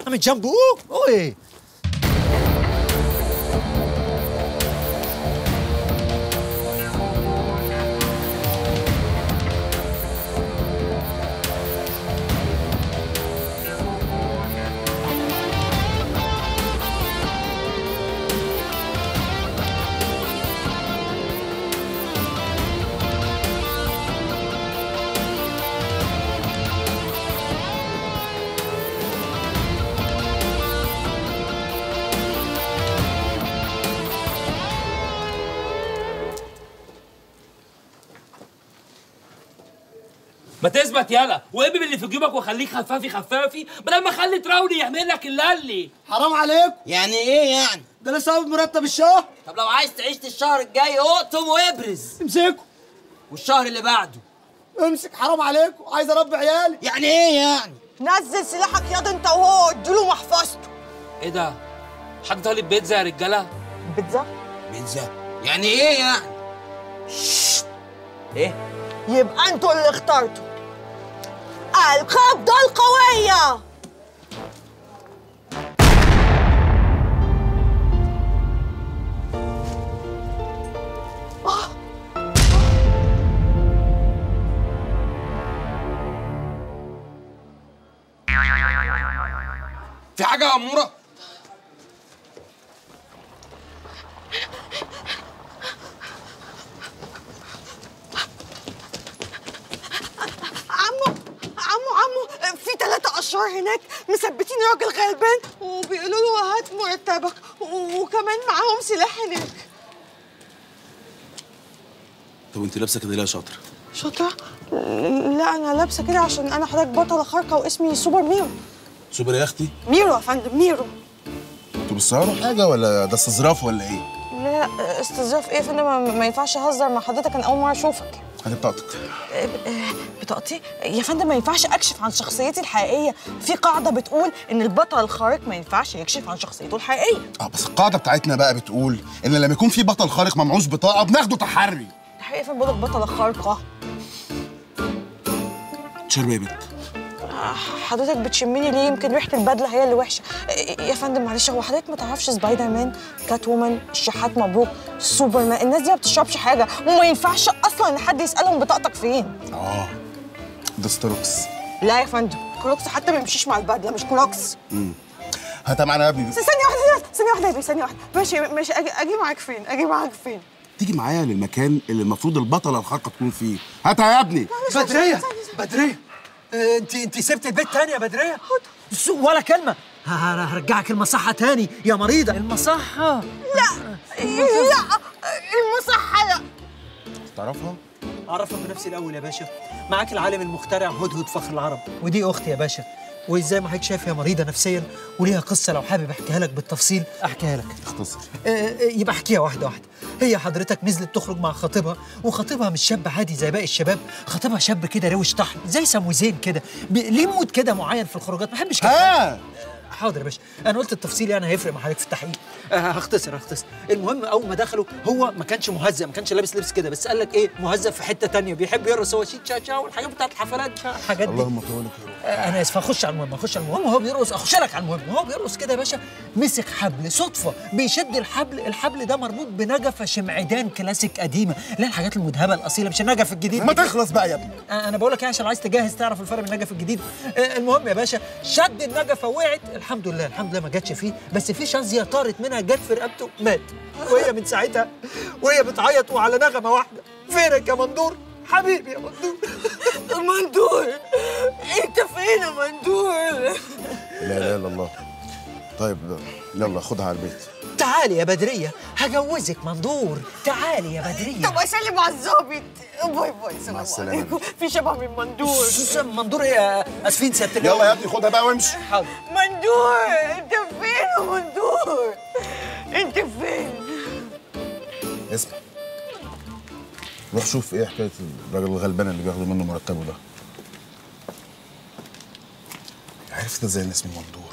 من جنبوك اوه ما تثبت يلا وابب اللي في جيبك وخليك خفافي خفافي بدل ما اخلي تراولي يعمل لك اللي حرام عليكم يعني ايه يعني ده لسه قابض مرتب الشهر طب لو عايز تعيش الشهر الجاي اقطم وابرز امسكوا والشهر اللي بعده امسك حرام عليكم عايز اربي عيالي يعني ايه يعني نزل سلاحك ياض انت وهو اديله محفظته ايه ده حد طالب بيتزا يا رجاله بيتزا بيتزا يعني ايه يعني ايه يبقى انتوا اللي اخترتوا القبضة القوية في حاجه يا اموره عمو عمو عمو في ثلاثة أشرار هناك مثبتين راجل غلبان وبيقولوا له هات مرتبك و- وكمان معاهم سلاح هناك طب انت لابسه كده ليه يا شاطر؟ شاطرة؟ لا أنا لابسة كده عشان أنا حضرتك بطلة خارقة واسمي سوبر ميرو سوبر يا اختي ميرو يا فندم ميرو انتوا بتصوروا حاجه ولا ده استظراف ولا ايه؟ لا لا استظراف ايه يا فندم ما- ما ينفعش اهزر مع حضرتك انا اول مره اشوفك هاتي بطاقتك بطاقتي يا فندم ما ينفعش اكشف عن شخصيتي الحقيقيه في قاعده بتقول ان البطل الخارق ما ينفعش يكشف عن شخصيته الحقيقيه اه بس القاعده بتاعتنا بقى بتقول ان لما يكون في بطل خارق ممعوش بطاقه بناخده تحري الحقيقه فين بقول لك بطله خارقه تشربي يا بنت حضرتك بتشميني ليه يمكن ريحه البدله هي اللي وحشه يا فندم معلش هو حضرتك ما تعرفش سبايدر مان كات وومن الشحات مبروك سوبرمان الناس دي ما بتشربش حاجه وما ينفعش اصلا ان حد يسالهم بطاقتك فين اه ده ستروكس لا يا فندم كروكس حتى ما يمشيش مع البدله مش كروكس هاتها معانا يا ابني ثانية واحدة ثانية واحدة يا ابني ثانية واحدة ماشي ماشي أجي, أجي معاك فين؟ أجي معاك فين؟ تيجي معايا للمكان اللي المفروض البطله الخارقه تكون فيه هاتها يا ابني بدريه بدريه آه، انت انت سبت البيت تاني يا بدريه س- ولا كلمه ه- ه- هرجعك المصحه تاني يا مريضه المصحه لا لا المصحة لا تعرفها اعرفها بنفسي الاول يا باشا معاك العالم المخترع هدهد فخر العرب ودي اختي يا باشا وازاي ما حضرتك شايف هي مريضه نفسيا وليها قصه لو حابب احكيها لك بالتفصيل احكيها لك اختصر آه، آه، يبقى احكيها واحده واحده هي حضرتك نزلت تخرج مع خطيبها وخطيبها مش شاب عادي زي باقي الشباب خطيبها شاب كده روش طحن زي سموزين كده ب- ليه مود كده معين في الخروجات ما بحبش كده ها حاضر يا باشا انا قلت التفصيل يعني هيفرق مع حضرتك في التحقيق آه هختصر هختصر المهم اول ما دخلوا هو ما كانش مهذب ما كانش لابس لبس كده بس قال لك ايه مهذب في حته تانية بيحب يرقص هو شيك شا شا والحاجات بتاعت الحفلات شا الحاجات دي اللهم طولك يا رب آه، انا اسف اخش على المهم اخش على المهم وهو بيرقص اخش لك على المهم وهو بيرقص كده يا باشا مسك حبل صدفه بيشد الحبل الحبل ده مربوط بنجفه شمعدان كلاسيك قديمه اللي هي الحاجات المذهبه الاصيله مش النجف الجديد ما تخلص بقى يا ابني آه، انا بقول لك ايه عشان عايز تجهز تعرف الفرق بين النجف الجديد آه، المهم يا باشا شد النجفه وقعت الحمد لله الحمد لله ما جاتش فيه بس في شظيه طارت منها جت في رقبته مات وهي من ساعتها وهي بتعيط وعلى نغمه واحده فينك يا مندور حبيبي يا مندور مندور أنت فين يا مندور؟ لا اله الا الله طيب يلا خدها على البيت تعالي يا بدريه هجوزك مندور تعالي يا بدريه طب أسلم على الظابط باي باي سلام السلامة. عليكم في شبه من مندور س- مندور ايه اسفين سياده يلا يا ابني خدها بقى وامشي حاضر مندور أنت فين يا مندور؟ أنت فين؟ اسمع روح شوف ايه حكايه الراجل الغلبان اللي بياخدوا منه مرتبه ده عرفت ازاي ان اسمي مندور